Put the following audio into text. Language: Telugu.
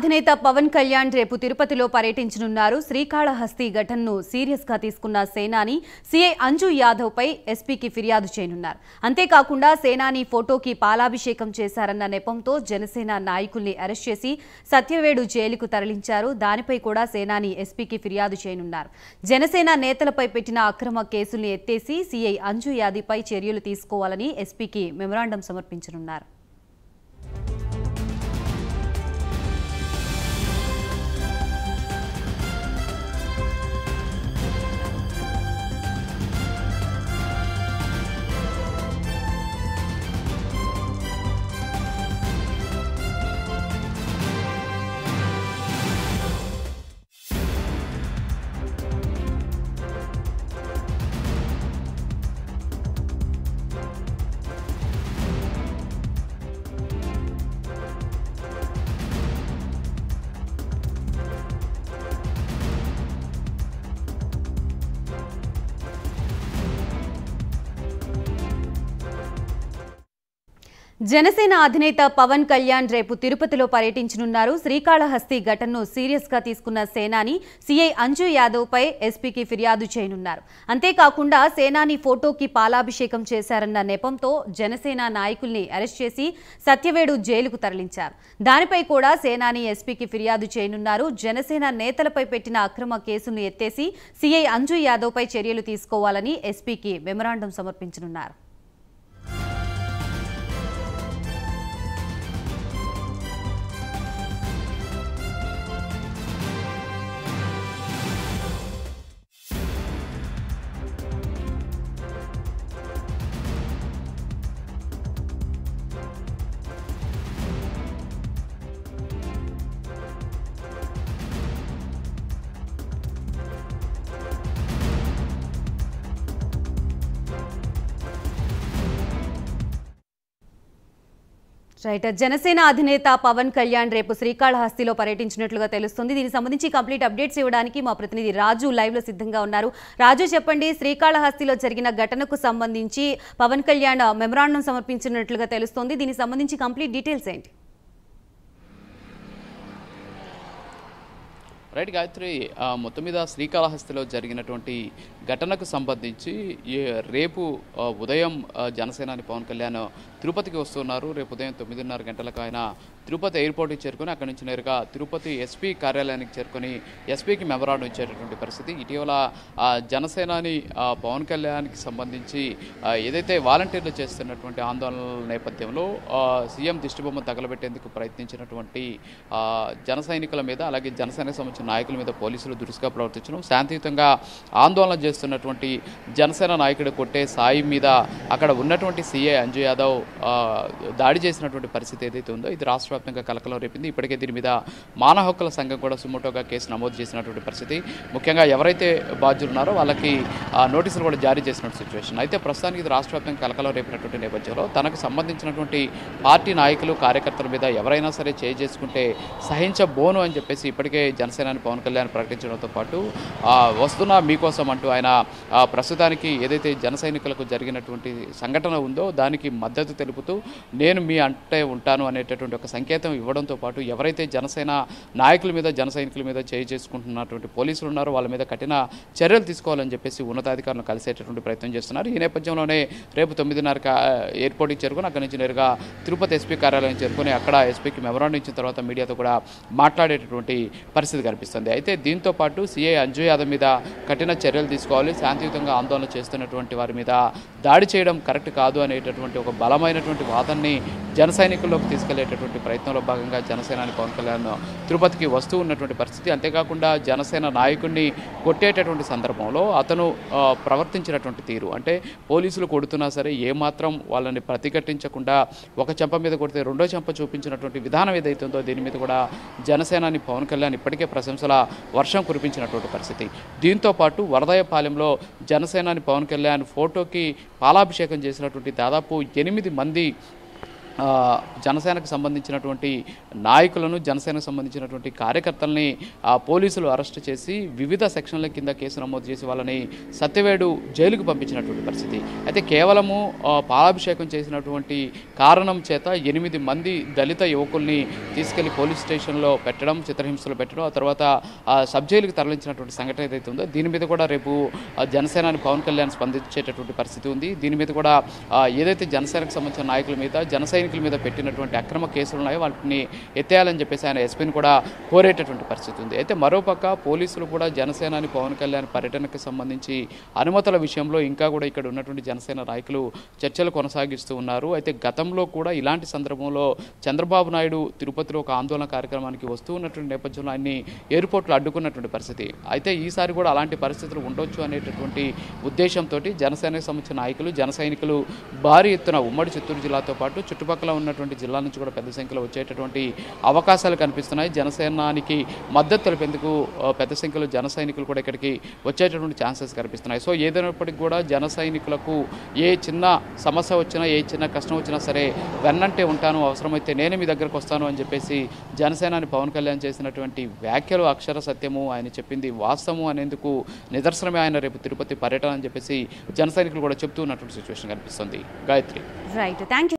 అధినేత పవన్ కళ్యాణ్ రేపు తిరుపతిలో పర్యటించనున్నారు శ్రీకాళహస్తి ఘటనను సీరియస్ గా తీసుకున్న సేనాని సీఐ అంజు యాదవ్ పై ఎస్పీకి ఫిర్యాదు చేయనున్నారు అంతేకాకుండా సేనాని ఫోటోకి పాలాభిషేకం చేశారన్న నెపంతో జనసేన నాయకుల్ని అరెస్ట్ చేసి సత్యవేడు జైలుకు తరలించారు దానిపై కూడా సేనాని ఎస్పీకి ఫిర్యాదు చేయనున్నారు జనసేన నేతలపై పెట్టిన అక్రమ కేసుల్ని ఎత్తేసి సీఐ అంజు యాదవ్పై చర్యలు తీసుకోవాలని ఎస్పీకి మెమరాండం సమర్పించనున్నారు జనసేన అధినేత పవన్ కళ్యాణ్ రేపు తిరుపతిలో పర్యటించనున్నారు శ్రీకాళహస్తి ఘటనను సీరియస్ గా తీసుకున్న సేనాని సీఐ అంజు యాదవ్ పై ఎస్పీకి ఫిర్యాదు చేయనున్నారు అంతేకాకుండా సేనాని ఫోటోకి పాలాభిషేకం చేశారన్న నెపంతో జనసేన నాయకుల్ని అరెస్ట్ చేసి సత్యవేడు జైలుకు తరలించారు దానిపై కూడా సేనాని ఎస్పీకి ఫిర్యాదు చేయనున్నారు జనసేన నేతలపై పెట్టిన అక్రమ కేసును ఎత్తేసి సీఐ అంజు యాదవ్ పై చర్యలు తీసుకోవాలని ఎస్పీకి మెమరాండం సమర్పించనున్నారు రైట్ జనసేన అధినేత పవన్ కళ్యాణ్ రేపు శ్రీకాళహస్తిలో పర్యటించినట్లుగా తెలుస్తుంది దీనికి సంబంధించి కంప్లీట్ అప్డేట్స్ ఇవ్వడానికి మా ప్రతినిధి రాజు లైవ్ లో సిద్ధంగా ఉన్నారు రాజు చెప్పండి శ్రీకాళహస్తిలో జరిగిన ఘటనకు సంబంధించి పవన్ కళ్యాణ్ మెమరాండం సమర్పించినట్లుగా తెలుస్తుంది దీనికి సంబంధించి కంప్లీట్ డీటెయిల్స్ ఏంటి రైట్ గాయత్రి ఆ, మొత్తం మీద శ్రీకాళహస్తిలో జరిగినటువంటి ఘటనకు సంబంధించి ఈ రేపు ఆ, ఉదయం ఆ, జనసేనాని పవన్ కళ్యాణ్ తిరుపతికి వస్తున్నారు రేపు ఉదయం తొమ్మిదిన్నర గంటలకు ఆయన తిరుపతి ఎయిర్పోర్ట్కి చేరుకొని అక్కడి నుంచి నేరుగా తిరుపతి ఎస్పీ కార్యాలయానికి చేరుకొని ఎస్పీకి మెమరాండం ఇచ్చేటటువంటి పరిస్థితి ఇటీవల ఆ, జనసేనాని ఆ, పవన్ కళ్యాణ్కి సంబంధించి ఆ, ఏదైతే వాలంటీర్లు చేస్తున్నటువంటి ఆందోళనల నేపథ్యంలో ఆ, సీఎం దిష్టిబొమ్మ తగలబెట్టేందుకు ప్రయత్నించినటువంటి ఆ, జన సైనికుల మీద అలాగే జనసేనకు సంబంధించిన నాయకుల మీద పోలీసులు దురుసుగా ప్రవర్తించడం శాంతియుతంగా ఆందోళన చేస్తున్నటువంటి జనసేన నాయకుడు కొట్టే సాయి మీద అక్కడ ఉన్నటువంటి సీఏ అంజు యాదవ్ ఆ, దాడి చేసినటువంటి పరిస్థితి ఏదైతే ఉందో ఇది రాష్ట్ర వ్యాప్తంగా కలకలం రేపింది ఇప్పటికే దీని మీద మానవ హక్కుల సంఘం కూడా సుమోటోగా కేసు నమోదు చేసినటువంటి పరిస్థితి ముఖ్యంగా ఎవరైతే బాధ్యులు ఉన్నారో వాళ్ళకి ఆ, నోటీసులు కూడా జారీ చేసినటువంటి సిచ్యువేషన్ అయితే ప్రస్తుతానికి ఇది రాష్ట్ర వ్యాప్తంగా కలకలం రేపినటువంటి నేపథ్యంలో తనకు సంబంధించినటువంటి పార్టీ నాయకులు కార్యకర్తల మీద ఎవరైనా సరే చేయి చేసుకుంటే సహించబోను అని చెప్పేసి ఇప్పటికే జనసేనాని పవన్ కళ్యాణ్ ప్రకటించడంతో పాటు ఆ, వస్తున్నా మీకోసం అంటూ ఆయన ఆ, ప్రస్తుతానికి ఏదైతే జన సైనికులకు జరిగినటువంటి సంఘటన ఉందో దానికి మద్దతు తెలుపుతూ నేను మీ అంటే ఉంటాను అనేటటువంటి ఒక సంకేతం ఇవ్వడంతో పాటు ఎవరైతే జనసేన నాయకుల మీద జన సైనికుల మీద చేయి చేసుకుంటున్నటువంటి పోలీసులు ఉన్నారో వాళ్ళ మీద కఠిన చర్యలు తీసుకోవాలని చెప్పేసి ఉన్నతాధికారులను కలిసేటటువంటి ప్రయత్నం చేస్తున్నారు ఈ నేపథ్యంలోనే రేపు తొమ్మిదిన్నరకి ఆ, ఎయిర్పోర్ట్కి చేరుకొని అక్కడి నుంచి నేరుగా తిరుపతి ఎస్పీ కార్యాలయం చేరుకొని అక్కడ ఎస్పీకి మెమరాండం ఇచ్చిన తర్వాత మీడియాతో కూడా మాట్లాడేటటువంటి పరిస్థితి కనిపిస్తుంది అయితే దీంతో పాటు సీఐ అంజు యాదవ్ మీద కఠిన చర్యలు తీసుకోవాలి శాంతియుతంగా ఆందోళన చేస్తున్నటువంటి వారి మీద దాడి చేయడం కరెక్ట్ కాదు అనేటటువంటి ఒక బలమైనటువంటి వాదనని జన సైనికుల్లోకి తీసుకెళ్లేటటువంటి ప్రయత్నంలో భాగంగా జనసేనాని పవన్ కళ్యాణ్ తిరుపతికి వస్తూ ఉన్నటువంటి పరిస్థితి అంతేకాకుండా జనసేన నాయకుడిని కొట్టేటటువంటి సందర్భంలో అతను ఆ, ప్రవర్తించినటువంటి తీరు అంటే పోలీసులు కొడుతున్నా సరే ఏమాత్రం వాళ్ళని ప్రతిఘటించకుండా ఒక చెంప మీద కొడితే రెండో చెంప చూపించినటువంటి విధానం ఏదైతే ఉందో దీని మీద కూడా జనసేనాని పవన్ కళ్యాణ్ ఇప్పటికే ప్రశంసల వర్షం కురిపించినటువంటి పరిస్థితి దీంతో పాటు వరదయపాలెంలో జనసేనాని పవన్ కళ్యాణ్ ఫోటోకి పాలాభిషేకం చేసినటువంటి దాదాపు ఎనిమిది మంది ఆ, జనసేనకు సంబంధించినటువంటి నాయకులను జనసేనకు సంబంధించినటువంటి కార్యకర్తల్ని ఆ, పోలీసులు అరెస్ట్ చేసి వివిధ సెక్షన్ల కింద కేసు నమోదు చేసి వాళ్ళని సత్యవేడు జైలుకు పంపించినటువంటి పరిస్థితి అయితే కేవలము ఆ, పాలాభిషేకం చేసినటువంటి కారణం చేత ఎనిమిది మంది దళిత యువకుల్ని తీసుకెళ్లి పోలీస్ స్టేషన్లో పెట్టడం చిత్రహింసలు పెట్టడం ఆ తర్వాత ఆ, సబ్ జైలుకి తరలించినటువంటి సంఘటన ఏదైతే ఉందో దీని మీద కూడా రేపు ఆ, జనసేనాని పవన్ కళ్యాణ్ స్పందించేటటువంటి పరిస్థితి ఉంది దీని మీద కూడా ఆ, ఏదైతే జనసేనకు సంబంధించిన నాయకుల మీద జన సైనికుల మీద పెట్టినటువంటి అక్రమ కేసులు ఉన్నాయో వాటిని ఎత్తేయాలని చెప్పేసి ఆయన ఎస్పీని కూడా కోరేటటువంటి పరిస్థితి ఉంది అయితే మరోపక్క పోలీసులు కూడా జనసేనాని పవన్ కళ్యాణ్ పర్యటనకు సంబంధించి అనుమతుల విషయంలో ఇంకా కూడా ఇక్కడ ఉన్నటువంటి జనసేన నాయకులు చర్చలు కొనసాగిస్తూ ఉన్నారు అయితే గతంలో కూడా ఇలాంటి సందర్భంలో చంద్రబాబు నాయుడు తిరుపతిలో ఒక ఆందోళన కార్యక్రమానికి వస్తూ ఉన్నటువంటి నేపథ్యంలో ఆయన్ని ఎయిర్పోర్ట్లో అడ్డుకున్నటువంటి పరిస్థితి అయితే ఈసారి కూడా అలాంటి పరిస్థితులు ఉండొచ్చు అనేటటువంటి ఉద్దేశంతో జనసేనకు సంబంధించిన నాయకులు జన సైనికులు భారీ ఎత్తున ఉమ్మడి చిత్తూరు జిల్లాతో పాటు చుట్టుపక్కల ఉన్నటువంటి జిల్లా నుంచి కూడా పెద్ద సంఖ్యలో వచ్చేటటువంటి అవకాశాలు కనిపిస్తున్నాయి జనసేనానికి మద్దతు తెలిపేందుకు ఆ, పెద్ద సంఖ్యలో జన సైనికులు కూడా ఇక్కడికి వచ్చేటటువంటి ఛాన్సెస్ కనిపిస్తున్నాయి సో ఏదైనప్పటికీ కూడా జన సైనికులకు ఏ చిన్న సమస్య వచ్చినా ఏ చిన్న కష్టం వచ్చినా సరే వెన్నంటే ఉంటాను అవసరమైతే నేనే మీ దగ్గరకు వస్తాను అని చెప్పేసి జనసేనాని పవన్ కళ్యాణ్ చేసినటువంటి వ్యాఖ్యలు అక్షర సత్యము ఆయన చెప్పింది వాస్తవము అనేందుకు నిదర్శనమే ఆయన రేపు తిరుపతి పర్యటన అని చెప్పేసి జన సైనికులు కూడా చెప్తూ ఉన్నటువంటి సిచ్యువేషన్ కనిపిస్తుంది గాయత్రి రైట్ థ్యాంక్